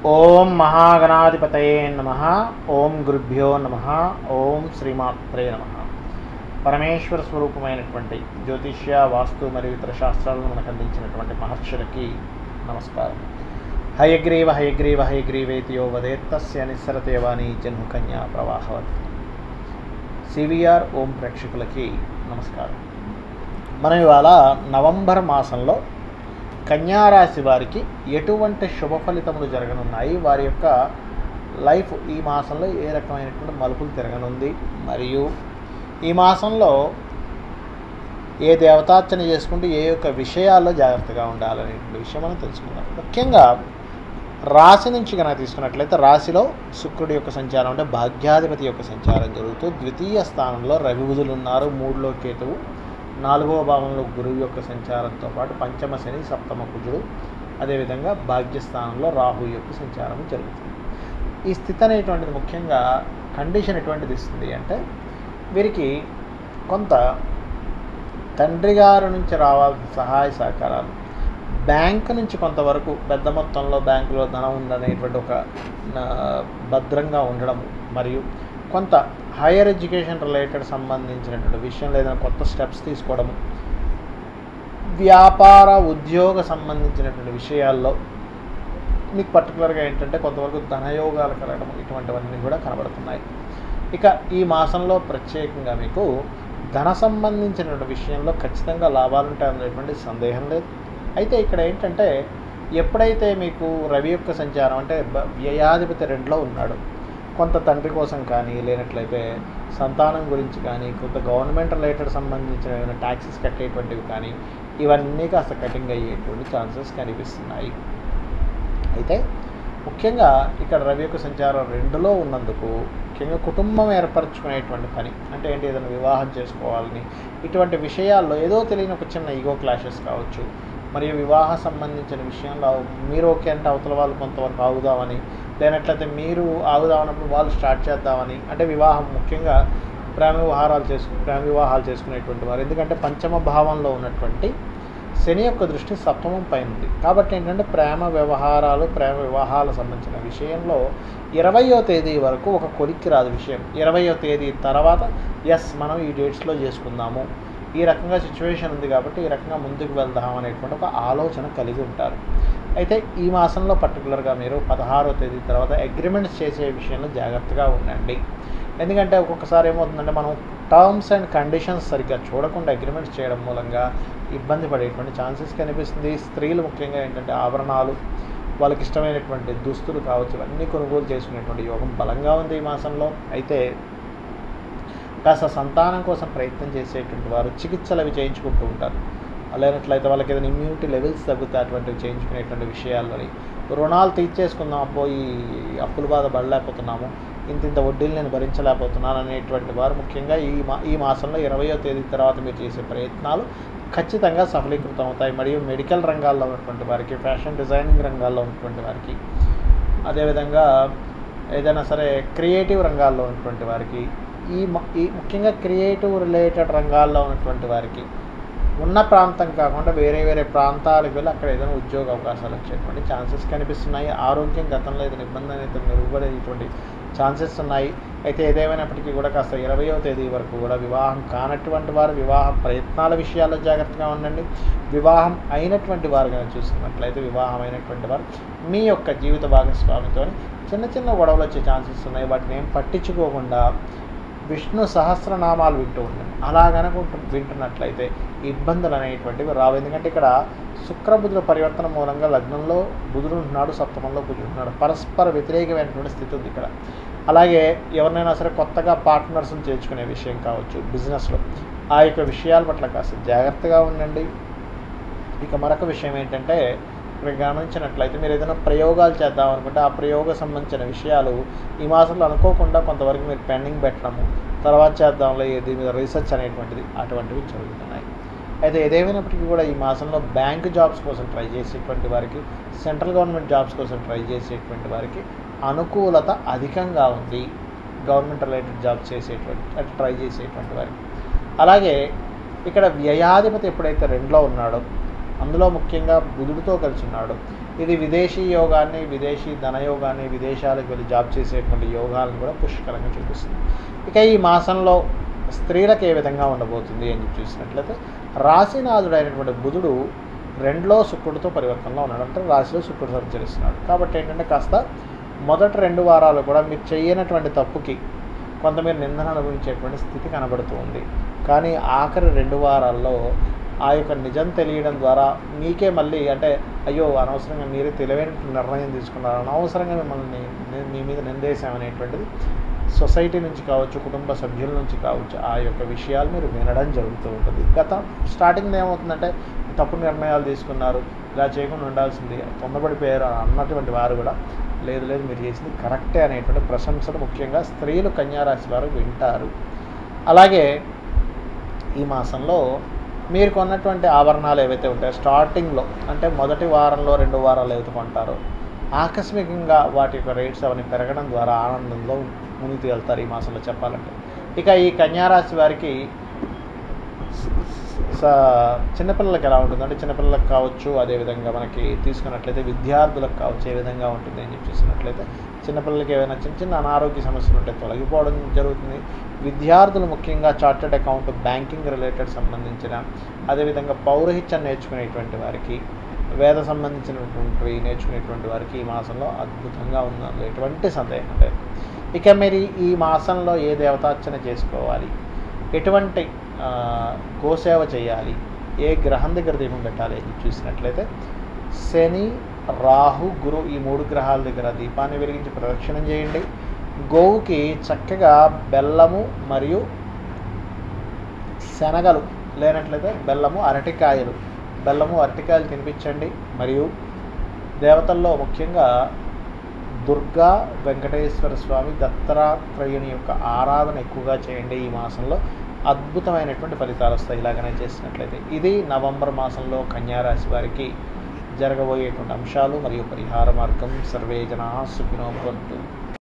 ఓం మహాగణాధిపతయే నమ ఓం గురుభ్యో నమ ఓం శ్రీమాత్రే నమ పరమేశ్వర స్వరూపమైనటువంటి జ్యోతిష్య వాస్తు మరియు ఇతర శాస్త్రాలను మనకు అందించినటువంటి మహర్షులకి నమస్కారం హయగ్రీవ హయగ్రీవ హయగ్రీవేతియో వదేత్తస్య నిస్సరతేవాణి జన్మకన్యా ప్రవాహవతి సివిఆర్ ఓం ప్రేక్షకులకి నమస్కారం మనం ఇవాళ నవంబర్ మాసంలో కన్యారాశి వారికి ఎటువంటి శుభ ఫలితములు జరగనున్నాయి వారి యొక్క లైఫ్ ఈ మాసంలో ఏ రకమైనటువంటి మలుపులు తిరగనుంది మరియు ఈ మాసంలో ఏ దేవతార్చన చేసుకుంటూ ఏ యొక్క విషయాల్లో జాగ్రత్తగా ఉండాలనేటువంటి విషయం మనం తెలుసుకుందాం ముఖ్యంగా రాశి నుంచి కనుక తీసుకున్నట్లయితే రాశిలో శుక్రుడి యొక్క సంచారం అంటే భాగ్యాధిపతి యొక్క సంచారం జరుగుతూ ద్వితీయ స్థానంలో రవి బుధులు ఉన్నారు మూడులో కేతువు నాలుగవ భావంలో గురువు యొక్క సంచారంతో పాటు పంచమ శని సప్తమ కుజుడు అదేవిధంగా భాగ్యస్థానంలో రాహు యొక్క సంచారం జరుగుతుంది ఈ స్థితి అనేటువంటిది ముఖ్యంగా కండిషన్ ఎటువంటిది ఇస్తుంది అంటే వీరికి కొంత తండ్రి గారి నుంచి రావాల్సిన సహాయ సహకారాలు బ్యాంక్ నుంచి కొంతవరకు పెద్ద మొత్తంలో బ్యాంకులో ధనం ఉందనేటువంటి ఒక ఆ, భద్రంగా ఉండడం మరియు కొంత హైయర్ ఎడ్యుకేషన్ రిలేటెడ్ సంబంధించినటువంటి విషయంలో ఏదైనా కొత్త స్టెప్స్ తీసుకోవడము వ్యాపార ఉద్యోగ సంబంధించినటువంటి విషయాల్లో మీకు పర్టికులర్గా ఏంటంటే కొంతవరకు ధనయోగాలు కలగడం ఇటువంటివన్నీ కూడా కనబడుతున్నాయి ఇక ఈ మాసంలో ప్రత్యేకంగా మీకు ధన సంబంధించినటువంటి విషయంలో ఖచ్చితంగా లాభాలు ఉంటాయనేటువంటి సందేహం లేదు అయితే ఇక్కడ ఏంటంటే ఎప్పుడైతే మీకు రవి యొక్క సంచారం అంటే బ- వ్యయాధిపతి రెండులో ఉన్నాడు కొంత తండ్రి కోసం కానీ లేనట్లయితే సంతానం గురించి కానీ కొంత గవర్నమెంట్ రిలేటెడ్ సంబంధించిన ఏమైనా ట్యాక్సెస్ కట్టేటువంటివి కానీ ఇవన్నీ కాస్త కటింగ్ అయ్యేటువంటి ఛాన్సెస్ కనిపిస్తున్నాయి అయితే ముఖ్యంగా ఇక్కడ రవి యొక్క సంచారం రెండులో ఉన్నందుకు ముఖ్యంగా కుటుంబం ఏర్పరచుకునేటువంటి పని అంటే ఏంటి ఏదైనా వివాహం చేసుకోవాలని ఇటువంటి విషయాల్లో ఏదో తెలియని ఒక చిన్న ఈగో క్లాషెస్ కావచ్చు మరియు వివాహ సంబంధించిన విషయంలో మీరు ఓకే అంటే అవతల వాళ్ళు కొంతవరకు ఆగుదామని లేనట్లయితే మీరు ఆగుదామన్నప్పుడు వాళ్ళు స్టార్ట్ చేద్దామని అంటే వివాహం ముఖ్యంగా ప్రేమ వివాహాలు చేసుకు ప్రేమ వివాహాలు చేసుకునేటువంటి వారు ఎందుకంటే పంచమ భావంలో ఉన్నటువంటి శని యొక్క దృష్టి సప్తమం పైన ఉంది కాబట్టి ఏంటంటే ప్రేమ వ్యవహారాలు ప్రేమ వివాహాలకు సంబంధించిన విషయంలో ఇరవయో తేదీ వరకు ఒక కొలిక్కి రాదు విషయం ఇరవయో తేదీ తర్వాత ఎస్ మనం ఈ డేట్స్లో చేసుకుందాము ఈ రకంగా సిచ్యువేషన్ ఉంది కాబట్టి ఈ రకంగా ముందుకు వెళ్దాం అనేటువంటి ఒక ఆలోచన కలిగి ఉంటారు అయితే ఈ మాసంలో పర్టికులర్గా మీరు పదహారో తేదీ తర్వాత అగ్రిమెంట్స్ చేసే విషయంలో జాగ్రత్తగా ఉండండి ఎందుకంటే ఒక్కొక్కసారి ఏమవుతుందంటే మనం టర్మ్స్ అండ్ కండిషన్స్ సరిగ్గా చూడకుండా అగ్రిమెంట్స్ చేయడం మూలంగా ఇబ్బంది పడేటువంటి ఛాన్సెస్ కనిపిస్తుంది స్త్రీలు ముఖ్యంగా ఏంటంటే ఆభరణాలు వాళ్ళకి ఇష్టమైనటువంటి దుస్తులు కావచ్చు ఇవన్నీ కొనుగోలు చేసుకునేటువంటి యోగం బలంగా ఉంది ఈ మాసంలో అయితే కాస్త సంతానం కోసం ప్రయత్నం చేసేటువంటి వారు చికిత్సలు అవి చేయించుకుంటూ ఉంటారు లేనట్లయితే వాళ్ళకి ఏదైనా ఇమ్యూనిటీ లెవెల్స్ తగ్గుతాయి అటువంటివి చేయించుకునేటువంటి విషయాల్లోని రుణాలు తీర్చేసుకుందాం అబ్బో ఈ అప్పుల బాధ పడలేకపోతున్నాము ఇంత ఇంత వడ్డీలు నేను భరించలేకపోతున్నాను అనేటువంటి వారు ముఖ్యంగా ఈ మా ఈ మాసంలో ఇరవయో తేదీ తర్వాత మీరు చేసే ప్రయత్నాలు ఖచ్చితంగా సఫలీకృతం అవుతాయి మరియు మెడికల్ రంగాల్లో ఉన్నటువంటి వారికి ఫ్యాషన్ డిజైనింగ్ రంగాల్లో ఉన్నటువంటి వారికి అదేవిధంగా ఏదైనా సరే క్రియేటివ్ రంగాల్లో ఉన్నటువంటి వారికి ఈ మ- ఈ ముఖ్యంగా క్రియేటివ్ రిలేటెడ్ రంగాల్లో ఉన్నటువంటి వారికి ఉన్న ప్రాంతం కాకుండా వేరే వేరే ప్రాంతాలకు వెళ్ళి అక్కడ ఏదైనా ఉద్యోగ అవకాశాలు వచ్చేటువంటి ఛాన్సెస్ కనిపిస్తున్నాయి ఆరోగ్యం గతంలో ఏదైనా ఇబ్బంది అనేది మెరుగుపడేటువంటి ఛాన్సెస్ ఉన్నాయి అయితే ఏదేమైనప్పటికీ కూడా కాస్త ఇరవయో తేదీ వరకు కూడా వివాహం కానటువంటి వారు వివాహ ప్రయత్నాల విషయాల్లో జాగ్రత్తగా ఉండండి వివాహం అయినటువంటి వారు కనుక చూసుకున్నట్లయితే వివాహం అయినటువంటి వారు మీ యొక్క జీవిత భాగస్వామితో చిన్న చిన్న గొడవలు వచ్చే ఛాన్సెస్ ఉన్నాయి వాటిని ఏం పట్టించుకోకుండా విష్ణు సహస్రనామాలు వింటూ ఉండండి అలా కనుక ఉంటు- వింటున్నట్లయితే ఇబ్బందులు అనేటువంటివి రావు ఎందుకంటే ఇక్కడ శుక్రబుధుల పరివర్తన మూలంగా లగ్నంలో బుధుడు ఉంటున్నాడు సప్తమంలో బుధుడు ఉంటున్నాడు పరస్పర వ్యతిరేకమైనటువంటి స్థితి ఉంది ఇక్కడ అలాగే ఎవరినైనా సరే కొత్తగా పార్ట్నర్స్ని చేర్చుకునే విషయం కావచ్చు బిజినెస్లో ఆ యొక్క విషయాల పట్ల కాస్త జాగ్రత్తగా ఉండండి ఇక మరొక విషయం ఏంటంటే ఇక్కడ గమనించినట్లయితే మీరు ఏదైనా ప్రయోగాలు చేద్దాం అనుకుంటే ఆ ప్రయోగ సంబంధించిన విషయాలు ఈ మాసంలో అనుకోకుండా కొంతవరకు మీరు పెండింగ్ పెట్టడము తర్వాత చేద్దాంలో దీని మీద రీసెర్చ్ అనేటువంటిది అటువంటివి జరుగుతున్నాయి అయితే ఏదేమైనప్పటికీ కూడా ఈ మాసంలో బ్యాంక్ జాబ్స్ కోసం ట్రై చేసేటువంటి వారికి సెంట్రల్ గవర్నమెంట్ జాబ్స్ కోసం ట్రై చేసేటువంటి వారికి అనుకూలత అధికంగా ఉంది గవర్నమెంట్ రిలేటెడ్ జాబ్స్ చేసేటువంటి అంటే ట్రై చేసేటువంటి వారికి అలాగే ఇక్కడ వ్యయాధిపతి ఎప్పుడైతే రెండులో ఉన్నాడో అందులో ముఖ్యంగా బుధుడితో కలిసి ఉన్నాడు ఇది విదేశీ యోగాన్ని విదేశీ ధనయోగాన్ని విదేశాలకు వెళ్ళి జాబ్ చేసేటువంటి యోగాలను కూడా పుష్కలంగా చూపిస్తుంది ఇక ఈ మాసంలో స్త్రీలకు ఏ విధంగా ఉండబోతుంది అని చూసినట్లయితే రాశినాథుడైనటువంటి బుధుడు రెండులో శుక్రుడితో పరివర్తనలో ఉన్నాడు అంటే రాశిలో శుక్రుడు సంచరిస్తున్నాడు కాబట్టి ఏంటంటే కాస్త మొదటి రెండు వారాలు కూడా మీరు చేయనటువంటి తప్పుకి కొంత మీరు నిందన అనుభవించేటువంటి స్థితి కనబడుతూ ఉంది కానీ ఆఖరి రెండు వారాల్లో ఆ యొక్క నిజం తెలియడం ద్వారా మీకే మళ్ళీ అంటే అయ్యో అనవసరంగా మీరే తెలివైన నిర్ణయం తీసుకున్నారు అనవసరంగా మిమ్మల్ని ని- మీ మీద నిందేశామనేటువంటిది సొసైటీ నుంచి కావచ్చు కుటుంబ సభ్యుల నుంచి కావచ్చు ఆ యొక్క విషయాలు మీరు వినడం జరుగుతూ ఉంటుంది గత స్టార్టింగ్లో ఏమవుతుందంటే తప్పు నిర్ణయాలు తీసుకున్నారు ఇలా చేయకుండా ఉండాల్సింది తొందరపడిపోయారు అన్నటువంటి వారు కూడా లేదు లేదు మీరు చేసింది కరెక్టే అనేటువంటి ప్రశంసలు ముఖ్యంగా స్త్రీలు కన్యారాశి వారు వింటారు అలాగే ఈ మాసంలో మీరు కొన్నటువంటి ఆభరణాలు ఏవైతే ఉంటాయో స్టార్టింగ్లో అంటే మొదటి వారంలో రెండు వారాలు ఏవైతే కొంటారో ఆకస్మికంగా వాటి యొక్క రేట్స్ అవన్నీ పెరగడం ద్వారా ఆనందంలో మునిగి తేలుతారు ఈ మాసంలో చెప్పాలంటే ఇక ఈ కన్యారాశి వారికి స- చిన్నపిల్లలకి ఎలా ఉంటుంది అంటే చిన్నపిల్లలకు కావచ్చు అదేవిధంగా మనకి తీసుకున్నట్లయితే విద్యార్థులకు కావచ్చు ఏ విధంగా ఉంటుంది అని చెప్పి చూసినట్లయితే చిన్నపిల్లలకి ఏమైనా చిన్న చిన్న అనారోగ్య సమస్యలు ఉంటే తొలగిపోవడం జరుగుతుంది విద్యార్థులు ముఖ్యంగా చార్టెడ్ అకౌంట్ బ్యాంకింగ్ రిలేటెడ్ సంబంధించిన అదేవిధంగా పౌరహిత్యం నేర్చుకునేటువంటి వారికి వేద సంబంధించినటువంటివి నేర్చుకునేటువంటి వారికి ఈ మాసంలో అద్భుతంగా ఉంది అందులో ఎటువంటి సందేహం లేదు ఇక మీరు ఈ మాసంలో ఏ దేవతార్చన చేసుకోవాలి ఎటువంటి ఆ, గోసేవ చేయాలి ఏ గ్రహం దగ్గర దీపం పెట్టాలి అని చూసినట్లయితే శని రాహు గురు ఈ మూడు గ్రహాల దగ్గర దీపాన్ని వెలిగించి ప్రదక్షిణం చేయండి గోవుకి చక్కగా బెల్లము మరియు శనగలు లేనట్లయితే బెల్లము అరటికాయలు బెల్లము అరటికాయలు తినిపించండి మరియు దేవతల్లో ముఖ్యంగా దుర్గా వెంకటేశ్వర స్వామి దత్తాత్రేయుని యొక్క ఆరాధన ఎక్కువగా చేయండి ఈ మాసంలో అద్భుతమైనటువంటి ఫలితాలు వస్తాయి ఇలాగనే చేసినట్లయితే ఇది నవంబర్ మాసంలో కన్యారాశి వారికి జరగబోయేటువంటి అంశాలు మరియు పరిహార మార్గం సర్వే జనా సుఖినో భవంతు